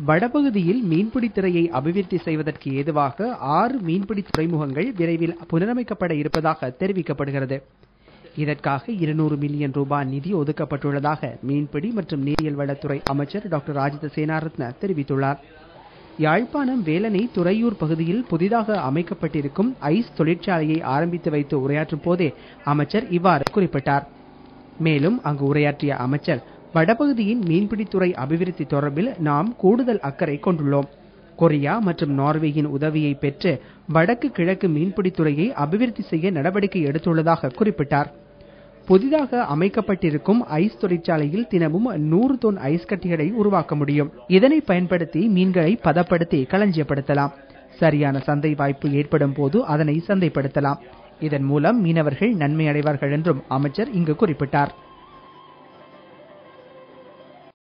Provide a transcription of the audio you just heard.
வடபகுதியில் மீன்பிடி துறையை அபிவிருத்தி செய்வதற்கு ஏதுவாக ஆறு மீன்பிடி துறைமுகங்கள் விரைவில் புனரமைக்கப்பட இருப்பதாக தெரிவிக்கப்படுகிறது இதற்காக இருநூறு மில்லியன் ரூபாய் நிதி ஒதுக்கப்பட்டுள்ளதாக மீன்பிடி மற்றும் நீரியல் வளத்துறை அமைச்சர் டாக்டர் ராஜித சேனாரத்ன தெரிவித்துள்ளார் யாழ்ப்பாணம் வேலனை துறையூர் பகுதியில் புதிதாக அமைக்கப்பட்டிருக்கும் ஐஸ் தொழிற்சாலையை ஆரம்பித்து வைத்து உரையாற்றும் போதே அமைச்சர் இவ்வாறு குறிப்பிட்டார் மேலும் அங்கு உரையாற்றிய அமைச்சர் வடபகுதியின் மீன்பிடித்துறை அபிவிருத்தி தொடர்பில் நாம் கூடுதல் அக்கறை கொண்டுள்ளோம் கொரியா மற்றும் நார்வேயின் உதவியை பெற்று வடக்கு கிழக்கு மீன்பிடித்துறையை அபிவிருத்தி செய்ய நடவடிக்கை எடுத்துள்ளதாக குறிப்பிட்டார் புதிதாக அமைக்கப்பட்டிருக்கும் ஐஸ் தொழிற்சாலையில் தினமும் நூறு தொன் ஐஸ் கட்டிகளை உருவாக்க முடியும் இதனை பயன்படுத்தி மீன்களை பதப்படுத்தி களஞ்சியப்படுத்தலாம் சரியான சந்தை வாய்ப்பு ஏற்படும் போது அதனை சந்தைப்படுத்தலாம் இதன் மூலம் மீனவர்கள் நன்மை அடைவார்கள் என்றும் அமைச்சர் இங்கு குறிப்பிட்டார்